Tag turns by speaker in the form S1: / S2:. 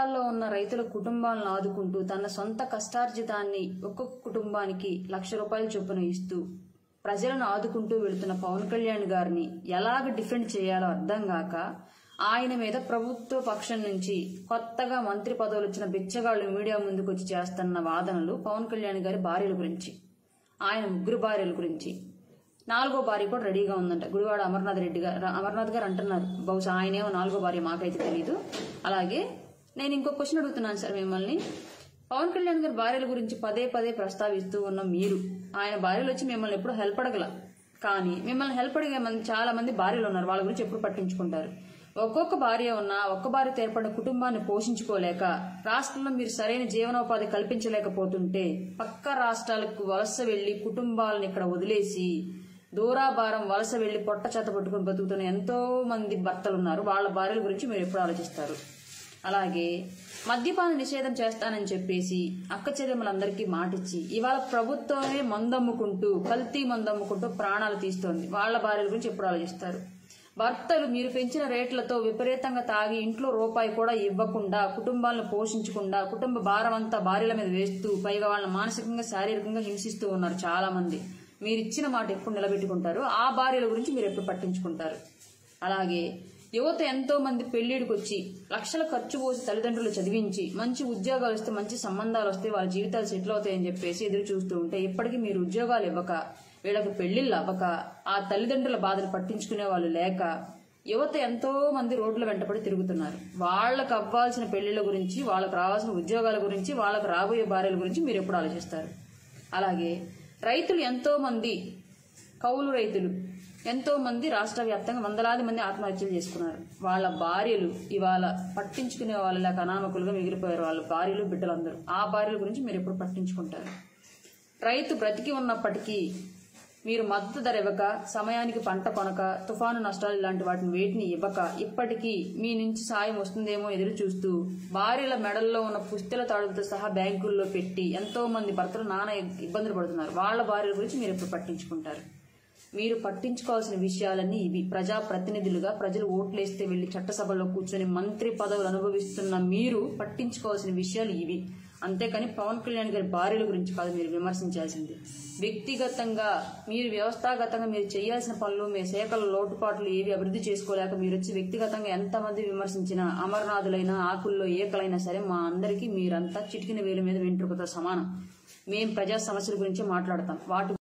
S1: కష్టాల్లో ఉన్న రైతుల కుటుంబాలను ఆదుకుంటూ తన సొంత కష్టార్జితాన్ని ఒక్కొక్క కుటుంబానికి లక్ష రూపాయల చొప్పున ఇస్తూ ప్రజలను ఆదుకుంటూ వెళుతున్న పవన్ కళ్యాణ్ గారిని ఎలాగ డిఫెండ్ చేయాలో అర్థం కాక ఆయన మీద ప్రభుత్వ పక్షం నుంచి కొత్తగా మంత్రి పదవులు వచ్చిన బిచ్చగాళ్లు మీడియా ముందుకు వచ్చి చేస్తున్న వాదనలు పవన్ కళ్యాణ్ గారి భార్యల గురించి ఆయన ముగ్గురు భార్యల గురించి నాలుగో భార్య కూడా రెడీగా ఉందంట గుడివాడ అమర్నాథ్ రెడ్డి గారు అమర్నాథ్ గారు అంటున్నారు బహుశా ఆయనేమో నాలుగో భార్య మాకైతే తెలియదు అలాగే నేను ఇంకో క్వశ్చన్ అడుగుతున్నాను సార్ మిమ్మల్ని పవన్ కళ్యాణ్ గారి భార్యల గురించి పదే పదే ప్రస్తావిస్తూ ఉన్న మీరు ఆయన భార్యలు వచ్చి మిమ్మల్ని ఎప్పుడు హెల్ప్ అడగల కానీ మిమ్మల్ని హెల్ప్ అడిగే మంది చాలా మంది భార్యలు ఉన్నారు వాళ్ళ గురించి ఎప్పుడు పట్టించుకుంటారు ఒక్కొక్క భార్య ఉన్న ఒక్క భార్య ఏర్పడిన కుటుంబాన్ని పోషించుకోలేక రాష్ట్రంలో మీరు సరైన జీవనోపాధి కల్పించలేకపోతుంటే పక్క రాష్ట్రాలకు వలస వెళ్లి కుటుంబాలను ఇక్కడ వదిలేసి దూరాభారం వలస వెళ్లి పొట్ట చేత పట్టుకుని బతుకుతున్న ఎంతో మంది భర్తలు ఉన్నారు వాళ్ళ భార్యల గురించి మీరు ఎప్పుడు ఆలోచిస్తారు అలాగే మద్యపాన నిషేధం చేస్తానని చెప్పేసి అక్క చెల్లెమ్మలందరికీ మాటిచ్చి ఇవాళ ప్రభుత్వమే మందమ్ముకుంటూ కల్తీ మందమ్ముకుంటూ ప్రాణాలు తీస్తోంది వాళ్ళ భార్యల గురించి ఎప్పుడు ఆలోచిస్తారు భర్తలు మీరు పెంచిన రేట్లతో విపరీతంగా తాగి ఇంట్లో రూపాయి కూడా ఇవ్వకుండా కుటుంబాలను పోషించకుండా కుటుంబ భారం అంతా భార్యల మీద వేస్తూ పైగా వాళ్ళని మానసికంగా శారీరకంగా హింసిస్తూ ఉన్నారు చాలా మంది మీరు ఇచ్చిన మాట ఎప్పుడు నిలబెట్టుకుంటారు ఆ భార్యల గురించి మీరు ఎప్పుడు పట్టించుకుంటారు అలాగే యువత ఎంతో మంది పెళ్లిడికి వచ్చి లక్షల ఖర్చు పోసి తల్లిదండ్రులు చదివించి మంచి ఉద్యోగాలు వస్తే మంచి సంబంధాలు వస్తే వాళ్ళ జీవితాలు సెటిల్ అవుతాయని చెప్పేసి ఎదురు చూస్తూ ఉంటే ఇప్పటికీ మీరు ఉద్యోగాలు ఇవ్వక వీళ్ళకి పెళ్లిళ్ళు అవ్వక ఆ తల్లిదండ్రుల బాధను పట్టించుకునే వాళ్ళు లేక యువత ఎంతో మంది రోడ్ల వెంటపడి తిరుగుతున్నారు వాళ్ళకు అవ్వాల్సిన పెళ్లిళ్ళ గురించి వాళ్ళకు రావాల్సిన ఉద్యోగాల గురించి వాళ్ళకు రాబోయే భార్యల గురించి మీరు ఎప్పుడు ఆలోచిస్తారు అలాగే రైతులు ఎంతో మంది కౌలు రైతులు ఎంతో మంది రాష్ట్ర వ్యాప్తంగా వందలాది మంది ఆత్మహత్యలు చేసుకున్నారు వాళ్ళ భార్యలు ఇవాళ పట్టించుకునే వాళ్ళ లేక అనామకులుగా మిగిలిపోయారు వాళ్ళ భార్యలు బిడ్డలందరూ ఆ భార్యల గురించి మీరు ఎప్పుడు పట్టించుకుంటారు రైతు బ్రతికి ఉన్నప్పటికీ మీరు మద్దతు ధర ఇవ్వక సమయానికి పంట కొనక తుఫాను నష్టాలు ఇలాంటి వాటిని వేటిని ఇవ్వక ఇప్పటికీ మీ నుంచి సాయం వస్తుందేమో ఎదురు చూస్తూ భార్యల మెడల్లో ఉన్న పుస్తెల తాడులతో సహా బ్యాంకుల్లో పెట్టి ఎంతో మంది భర్తలు నానా ఇబ్బందులు పడుతున్నారు వాళ్ళ భార్యల గురించి మీరు ఎప్పుడు పట్టించుకుంటారు మీరు పట్టించుకోవాల్సిన విషయాలన్నీ ఇవి ప్రజా ప్రతినిధులుగా ప్రజలు ఓట్లేస్తే వెళ్లి చట్టసభలో కూర్చొని మంత్రి పదవులు అనుభవిస్తున్న మీరు పట్టించుకోవాల్సిన విషయాలు ఇవి అంతేకాని పవన్ కళ్యాణ్ గారి భార్యల గురించి కాదు మీరు విమర్శించాల్సింది వ్యక్తిగతంగా మీరు వ్యవస్థాగతంగా మీరు చేయాల్సిన పనులు మీ శాఖల లోటుపాట్లు ఏవి అభివృద్ధి చేసుకోలేక మీరు వచ్చి వ్యక్తిగతంగా ఎంతమంది విమర్శించినా అమర్నాథులైనా ఆకుల్లో ఏకలైనా సరే మా అందరికీ మీరంతా చిటికిన వేలు మీద వెంట్రుకతో సమానం మేం ప్రజా సమస్యల గురించి మాట్లాడతాం వాటి